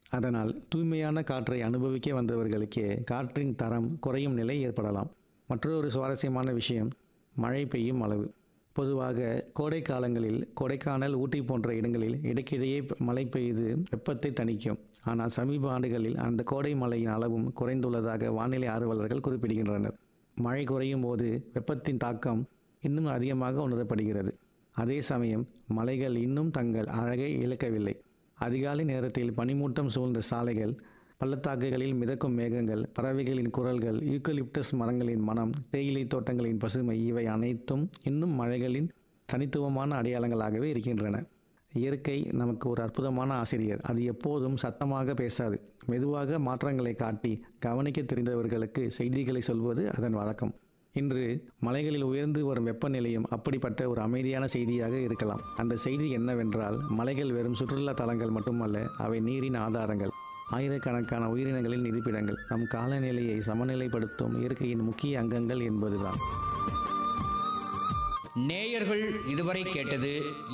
அதனால் தூய்மையான காற்றை அனுபவிக்க வந்தவர்களுக்கே காற்றின் தரம் குறையும் நிலை ஏற்படலாம் மற்றொரு சுவாரஸ்யமான விஷயம் மழை பெய்யும் அளவு பொதுவாக கோடை காலங்களில் கொடைக்கானல் ஊட்டி போன்ற இடங்களில் இடைக்கிடையே மழை பெய்து வெப்பத்தை தணிக்கும் ஆனால் சமீப ஆண்டுகளில் அந்த கோடை மழையின் அளவும் குறைந்துள்ளதாக வானிலை ஆர்வலர்கள் குறிப்பிடுகின்றனர் மழை குறையும் போது வெப்பத்தின் தாக்கம் இன்னும் அதிகமாக உணரப்படுகிறது அதே சமயம் மலைகள் இன்னும் தங்கள் அழகை இழக்கவில்லை அதிகாலை நேரத்தில் பனிமூட்டம் சூழ்ந்த சாலைகள் பள்ளத்தாக்குகளில் மிதக்கும் மேகங்கள் பறவைகளின் குரல்கள் யூக்கலிப்டஸ் மரங்களின் மனம் தேயிலை தோட்டங்களின் பசுமை இவை அனைத்தும் இன்னும் மழைகளின் தனித்துவமான அடையாளங்களாகவே இருக்கின்றன இயற்கை நமக்கு ஒரு அற்புதமான ஆசிரியர் அது எப்போதும் சத்தமாக பேசாது மெதுவாக மாற்றங்களை காட்டி கவனிக்க தெரிந்தவர்களுக்கு செய்திகளை சொல்வது அதன் வழக்கம் இன்று மலைகளில் உயர்ந்து வரும் வெப்பநிலையும் அப்படிப்பட்ட ஒரு அமைதியான செய்தியாக இருக்கலாம் அந்த செய்தி என்னவென்றால் மலைகள் வெறும் சுற்றுலா தலங்கள் மட்டுமல்ல அவை நீரின் ஆதாரங்கள் ஆயிரக்கணக்கான உயிரினங்களின் இருப்பிடங்கள் நம் காலநிலையை சமநிலைப்படுத்தும் இயற்கையின் முக்கிய அங்கங்கள் என்பதுதான் நேயர்கள் இதுவரை கேட்டது